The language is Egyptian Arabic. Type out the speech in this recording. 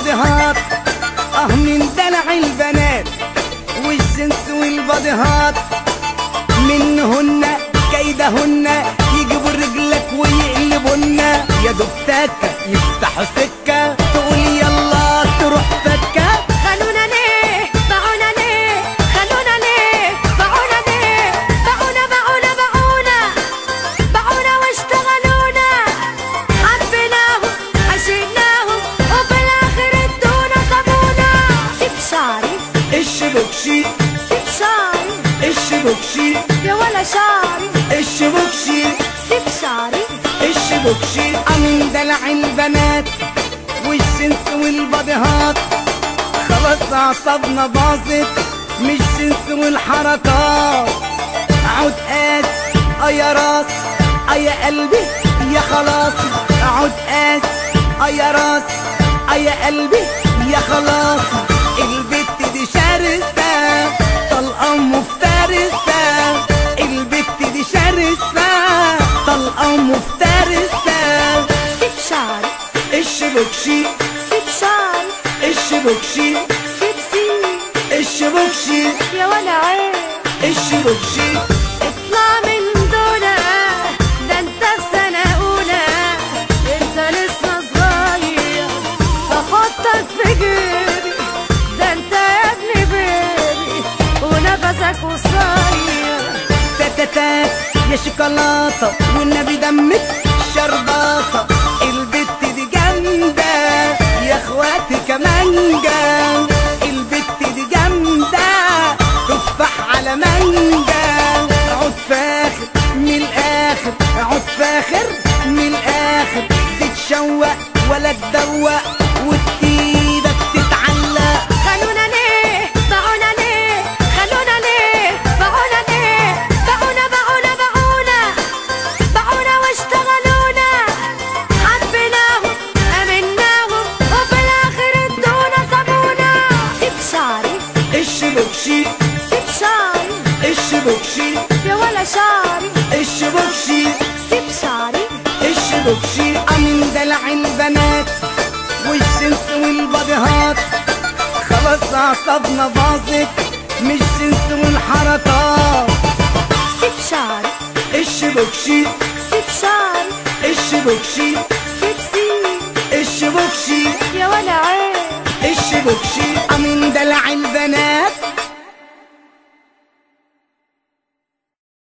والباديهات اه من دلع البنات والجنس والباديهات منهن كيدهن يجيبوا رجلك ويقلبونا يا دوب تكة يفتحوا سكة تقول يلا تروح فكة خلونا ليه باعونا ليه خلونا ليه باعونا ليه باعونا باعونا باعونا باعونا واشتغلونا حبيناهم عشقناهم وفي الاخر ادونا سابونا سيب شعري الشبكشي سيب شعري الشبكشي يا ولا شعري الشبكشي سيب شعري الشبكشي من دلع البنات والجنس والباديهات خلاص اعصابنا باظت مش جنس والحركات عود قاس اه يا راس اه يا قلبي يا خلاص عود قاس اه يا راس اه يا قلبي يا خلاص البت دي شرسة طلقة مفترسة البت دي شرسة طلقة مفترسة سيب شعري الشبكشي سيب شعري الشبكشي سيب سيب الشبكشي يا ولا عين الشبكشي اطلع من دونا ده انت في سنة أولى انت لسه صغير بحطك في جيبي ده انت يا ابني بيبي ونفسك قصير تاتاتات يا شوكولاتة والنبي دمك شرباطة البت دي جامدة يا اخواتي كمانجا البت دي جامدة تفاح على مانجا عود فاخر من الاخر عود فاخر من الاخر تتشوق ولا تدوق وتسيبك تتعلق خلونا ليه باعونا ليه خلونا ليه باعونا ليه باعونا باعونا باعونا باعونا واشتغلونا حبيناهم امناهم وفي الاخر ادونا سابونا سيب شعري الشبكشي سيب شعري الشبكشي يا ولا شعري الشبكشي سيب شعري الشبكشي من دلع البنات والجنس والباديهات خلاص اعصابنا باظت مش جنس والحركات سيب شعري الشبكشي سيب شعري الشبكشي سيب سيب الشبكشي يا ولا عين الشبكشي من دلع البنات